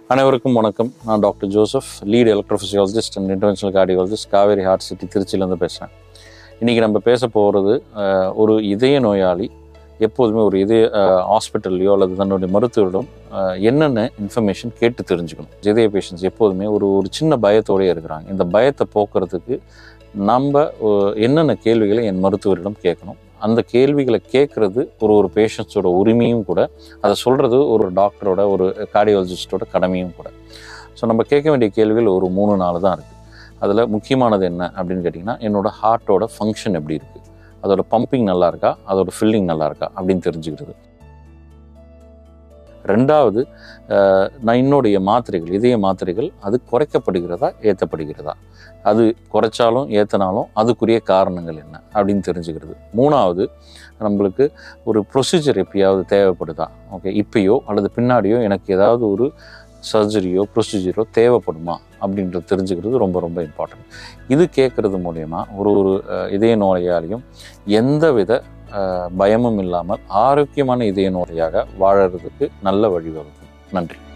அனைவருக்கும் வணக்கம் நான் doctor Joseph lead electrophysiologist and interventional cardiologist Kauvery heart city திருச்சியிலேருந்து பேசுகிறேன் இன்றைக்கி நம்ம பேச போகிறது ஒரு இதய நோயாளி எப்போதுமே ஒரு இதய ஹாஸ்பிட்டல்லையோ அல்லது தன்னுடைய மருத்துவரிடம் அஹ், என்னென்ன இன்ஃபர்மேஷன் கேட்டு தெரிஞ்சுக்கணும் இதய பேஷண்ட்ஸ் எப்போதுமே ஒரு ஒரு சின்ன பயத்தோடயே இருக்கிறாங்க இந்த பயத்தை போக்குறதுக்கு நம்ம அஹ், என்னென்ன கேள்விகளை என் மருத்துவரிடம் கேட்கணும் அந்த கேள்விகளை கேட்குறது ஒரு ஒரு பேஷண்ட்ஸோட உரிமையும் கூட அதை சொல்கிறது ஒரு டாக்டரோட ஒரு கார்டியாலஜிஸ்டோட கடமையும் கூட ஸோ நம்ம கேட்க வேண்டிய கேள்விகள் ஒரு மூணு நாலு தான் இருக்குது அதில் முக்கியமானது என்ன அப்படின்னு கேட்டிங்கன்னா என்னோட ஹார்ட்டோட ஃபங்க்ஷன் எப்படி இருக்குது அதோட பம்பிங் நல்லா இருக்கா அதோட ஃபில்லிங் நல்லா இருக்கா அப்படின்னு தெரிஞ்சுக்கிறது ரெண்டாவது அஹ், நான் என்னுடைய மாத்திரைகள் இதய மாத்திரைகள் அது குறைக்கப்படுகிறதா ஏற்றப்படுகிறதா அது குறைச்சாலும் ஏற்றினாலும் அதுக்குரிய காரணங்கள் என்ன அப்படின்னு தெரிஞ்சுக்கிறது மூணாவது நம்மளுக்கு ஒரு ப்ரொசீஜர் எப்பயாவது தேவைப்படுதா ஓகே இப்பயோ அல்லது பின்னாடியோ எனக்கு ஏதாவது ஒரு சர்ஜரியோ ப்ரொசீஜரோ தேவைப்படுமா அப்படின்றது தெரிஞ்சுக்கிறது ரொம்ப ரொம்ப இம்பார்ட்டன்ட் இது கேட்குறது மூலயமா ஒரு ஒரு அஹ், இதய நோயாளியும் எந்தவித அஹ், பயமும் இல்லாமல் ஆரோக்கியமான இதய நோயாக வாழறதுக்கு நல்ல வழிவகுக்கும் நன்றி